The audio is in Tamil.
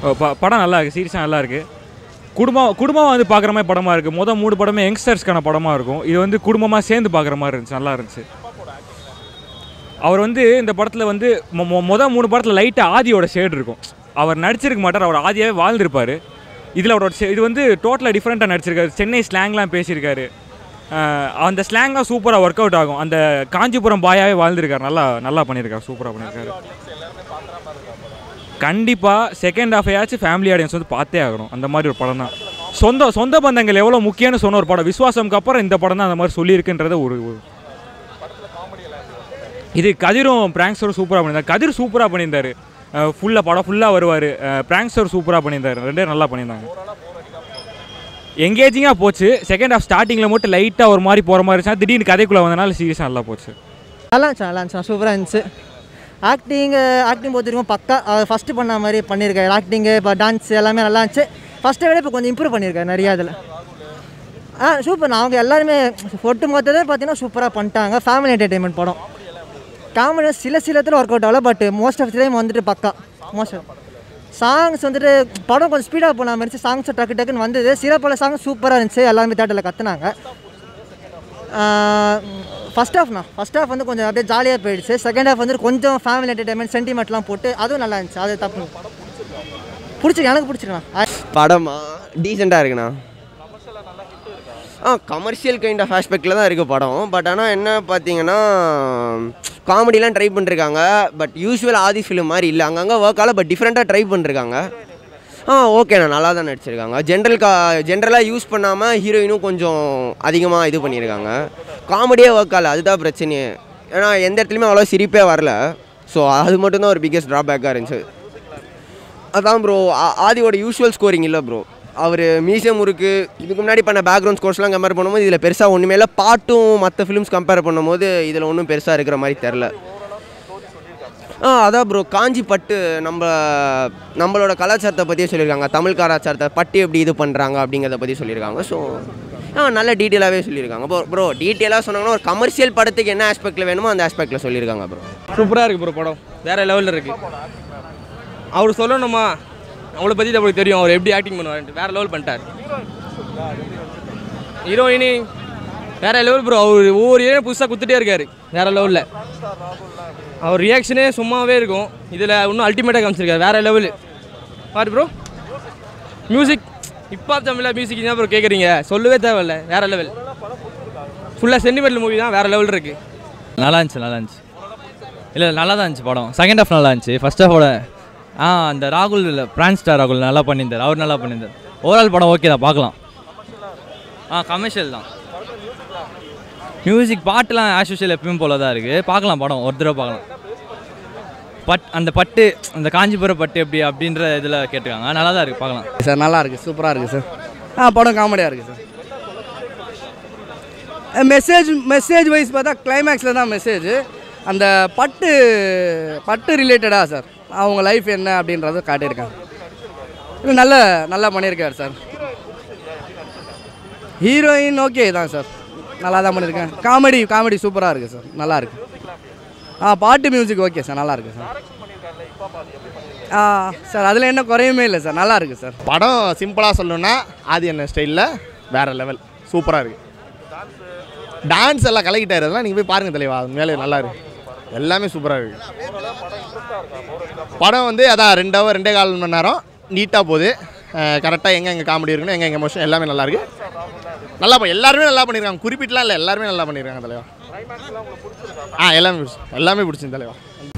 ப படம் நல்லா இருக்குது சீரியஸாக நல்லா இருக்குது குடும்பம் குடும்பமாக வந்து பார்க்குற மாதிரி படமாக இருக்குது மொதல் மூணு படமே யங்ஸ்டர்ஸ்க்கான படமாக இருக்கும் இது வந்து குடும்பமாக சேர்ந்து பார்க்குற மாதிரி இருந்துச்சு நல்லா இருந்துச்சு அவர் வந்து இந்த படத்தில் வந்து மொ- மொ- மொத மூணு படத்தில் லைட்டாக ஆதியோட ஷேடு இருக்கும் அவர் நடிச்சிருக்க மாட்டார் அவர் ஆதியாகவே வாழ்ந்திருப்பார் இதில் அவரோட shade- இது வந்து டோட்டலாக டிஃப்ரெண்ட்டாக நடிச்சிருக்காரு சென்னை ஸ்லாங்லாம் பேசியிருக்காரு அஹ் அந்த ஸ்லாங்லாம் சூப்பராக ஒர்க் அவுட் ஆகும் அந்த காஞ்சிபுரம் பாயாவே வாழ்ந்திருக்காரு நல்லா நல்லா பண்ணியிருக்காரு சூப்பராக பண்ணியிருக்காரு கண்டிப்பாக செகண்ட் ஹாஃப் ஆச்சு ஃபேமிலி ஆடியன்ஸ் வந்து பார்த்தே ஆகணும் அந்த மாதிரி ஒரு படம் தான் சொந்த சொந்த பந்தங்கள் எவ்வளோ முக்கியம்னு சொன்ன ஒரு படம் விஸ்வாசம்க்கு அப்புறம் இந்த படம் தான் அந்த மாதிரி சொல்லியிருக்குன்றத ஒரு ஒரு இது கதிரும் பிராங்க்ஸ்டரும் சூப்பராக பண்ணியிருந்தார் கதிர் சூப்பராக பண்ணியிருந்தார் ஃபுல்லாக படம் ஃபுல்லாக வருவார் பிராங்க்ஸ்டர் சூப்பராக பண்ணியிருந்தார் ரெண்டே நல்லா பண்ணியிருந்தாங்க எங்கேஜிங்காக போச்சு செகண்ட் ஹாஃப் ஸ்டார்டிங்கில் மட்டும் லைட்டாக ஒரு மாதிரி போகிற மாதிரி இருந்துச்சு திடீர்னு கதைக்குள்ளே வந்தனால சீரியஸாக நல்லா போச்சு நல்லா இருந்துச்சு நல்லா இருந்துச்சு சூப்பராக இருந்துச்சு ஆக்டிங் ஆக்டிங் பொறுத்த வரைக்கும் பக்கா ஃபஸ்ட்டு பண்ண மாதிரி பண்ணியிருக்காரு ஆக்டிங்கு இப்போ டான்ஸ் எல்லாமே நல்லா இருந்துச்சு ஃபஸ்ட்டை விட இப்போ கொஞ்சம் இம்ப்ரூவ் பண்ணியிருக்காரு நிறையா இதில் ஆ சூப்பர் அவங்க எல்லாருமே ஒட்டு மொத்தத்தை பார்த்தீங்கன்னா சூப்பராக பண்ணிட்டாங்க ஃபேமிலி என்டர்டெயின்மெண்ட் படம் காமெடி சில சில இடத்துல ஒர்க் அவுட் ஆகல பட் மோஸ்ட் ஆஃப் டைம் வந்துட்டு பக்கா மோஸ்ட் சாங்ஸ் வந்துட்டு படம் கொஞ்சம் ஸ்பீடாக போன மாதிரி இருந்துச்சு சாங்ஸ் டக்கு டக்குன்னு வந்தது சில பல சாங்ஸ் சூப்பராக இருந்துச்சு எல்லாருமே தேட்டரில் கற்றுனாங்க ஃபஸ்ட் ஹாஃப்ண்ணா ஃபஸ்ட் ஹாஃப் வந்து கொஞ்சம் அப்படியே ஜாலியாக போயிடுச்சு செகண்ட் ஹாஃப் வந்து கொஞ்சம் ஃபேமிலி என்டர்டைன்மெண்ட் சென்டிமெண்ட்லாம் போட்டு அதுவும் நல்லா இருந்துச்சு அது தப்பு பிடிச்சிருக்கு எனக்கு பிடிச்சிருக்கண்ணா படமா டீசெண்டாக இருக்குண்ணா ஆ கமர்ஷியல் கைண்ட் ஆஃப் ஆஸ்பெக்டில் தான் இருக்குது படம் பட் ஆனால் என்ன பார்த்தீங்கன்னா காமெடிலாம் ட்ரை பண்ணிருக்காங்க பட் யூஸ்வல் ஆதி ஃபிலிம் மாதிரி இல்லை அங்கங்கே ஒர்க்கால பட் டிஃப்ரெண்ட்டாக ட்ரை பண்ணிருக்காங்க ஆ ஓகேண்ணா நல்லா தான் நடிச்சிருக்காங்க ஜென்ரல் கா ஜென்ரலாக யூஸ் பண்ணாமல் ஹீரோயினும் கொஞ்சம் அதிகமாக இது பண்ணியிருக்காங்க காமெடியே ஒர்க் ஆகல அதுதான் பிரச்சனையே ஏன்னா எந்த இடத்துலையுமே அவ்வளோ சிரிப்பே வரல ஸோ அது மட்டும்தான் ஒரு பிக்கஸ்ட் ட்ராபேக்காக இருந்துச்சு அதான் ப்ரோ ஆதியோட யூஷுவல் ஸ்கோரிங் இல்லை ப்ரோ அவர் மியூசியம் இருக்கு இதுக்கு முன்னாடி பண்ண பேக்ரவுண்ட் ஸ்கோர்ஸ்லாம் கம்பேர் பண்ணும்போது இதில் பெருசாக ஒன்றுமே இல்லை பாட்டும் மற்ற ஃபிலிம்ஸ் கம்பேர் பண்ணும்போது இதில் ஒன்றும் பெருசாக இருக்கிற மாதிரி தெரில ஆ அதான் ப்ரோ காஞ்சி பட்டு நம்ம நம்மளோட கலாச்சாரத்தை பற்றியே சொல்லியிருக்காங்க தமிழ் கலாச்சாரத்தை பட்டு எப்படி இது பண்ணுறாங்க அப்படிங்கிறத பற்றி சொல்லியிருக்காங்க ஸோ ஆ நல்ல டீட்டெயிலாகவே சொல்லியிருக்காங்க ப்ரோ ப்ரோ டீட்டெயிலாக சொன்னாங்கன்னா ஒரு கமர்ஷியல் படத்துக்கு என்ன ஆஸ்பெக்டில் வேணுமோ அந்த ஆஸ்பெக்டில் சொல்லியிருக்காங்க ப்ரோ சூப்பராக இருக்குது ப்ரோ படம் வேறு லெவலில் இருக்குது அவர் சொல்லணுமா அவளை பற்றி நம்மளுக்கு தெரியும் அவர் எப்படி ஆக்டிங் பண்ணுவார் வேறு லெவல் பண்ணிட்டார் ஹீரோயினி வேறு லெவல் ப்ரோ அவர் ஒவ்வொரு ஹீரோயும் புதுசாக குத்துட்டே இருக்காரு வேறு லெவலில் அவர் ரியாக்ஷனே சும்மாவே இருக்கும் இதில் இன்னும் அல்டிமேட்டாக காமிச்சிருக்காரு வேறு லெவலு பாரு ப்ரோ மியூசிக் இப்போ தமிழில் மியூசிக் தான் ப்ரோ கேட்குறீங்க சொல்லவே தேவையில்ல வேறு லெவல் ஃபுல்லாக சென்டிமெண்டல் மூவி தான் வேறு லெவல் இருக்குது நல்லா இருந்துச்சு நல்லா இருந்துச்சு இல்லை நல்லா தான் இருந்துச்சு படம் செகண்ட் ஹாஃப் நல்லா இருந்துச்சு ஃபர்ஸ்ட் ஹாஃபோட ஆ அந்த ராகுல் இல்லை பிரான் ஸ்டார் ராகுல் நல்லா பண்ணியிருந்தார் அவர் நல்லா பண்ணியிருந்தார் ஓவரால் படம் ஓகே தான் பார்க்கலாம் ஆ கமர்ஷியல் தான் மியூசிக் பாட்டுலாம் ஆஸ் யூஷுவல் எப்பயும் போல தான் இருக்குது பார்க்கலாம் படம் ஒரு தடவை பார்க்கலாம் பட் அந்த பட்டு அந்த காஞ்சிபுரம் பட்டு எப்படி அப்படின்ற இதில் கேட்டிருக்காங்க நல்லா தான் இருக்குது பார்க்கலாம் சார் நல்லா இருக்குது சூப்பராக இருக்குது சார் ஆ படம் காமெடியாக இருக்குது சார் மெசேஜ் மெசேஜ் வைஸ் பார்த்தா கிளைமேக்ஸில் தான் மெசேஜ் அந்த பட்டு பட்டு ரிலேட்டடாக சார் அவங்க லைஃப் என்ன அப்படின்றத காட்டியிருக்காங்க இல்லை நல்ல நல்லா பண்ணியிருக்காரு சார் ஹீரோயின் ஓகே தான் சார் நல்லா தான் பண்ணியிருக்கேன் காமெடி காமெடி சூப்பராக இருக்குது சார் நல்லா இருக்கு ஆ பாட்டு மியூசிக் ஓகே சார் நல்லா இருக்கு சார் ஆ சார் அதில் என்ன குறையுமே இல்லை சார் நல்லா இருக்கு சார் படம் சிம்பிளாக சொல்லணும்னா அது என்ன ஸ்டைலில் வேற லெவல் சூப்பராக இருக்கு டான்ஸ் எல்லாம் கலக்கிட்டாரு அதெல்லாம் நீங்கள் போய் பாருங்க தலைவா மேலே நல்லா இருக்கு எல்லாமே சூப்பராக இருக்கு படம் வந்து அதான் ரெண்டு ஹவர் ரெண்டே கால் மணி நேரம் நீட்டாக போகுது கரெக்டாக எங்கே எங்கே காமெடி இருக்குன்னு எங்கே எங்கே எமோஷன் எல்லாமே நல்லா இருக்கு நல்லா ப- எல்லாருமே நல்லா பண்ணியிருக்காங்க குறிப்பிட்டுலாம் இல்லை எல்லாருமே நல்லா பண்ணியிருக்காங்க தலைவா ஆ எல்லாமே பிடிச்சி எல்லாமே பிடிச்சிருந்து தலைவா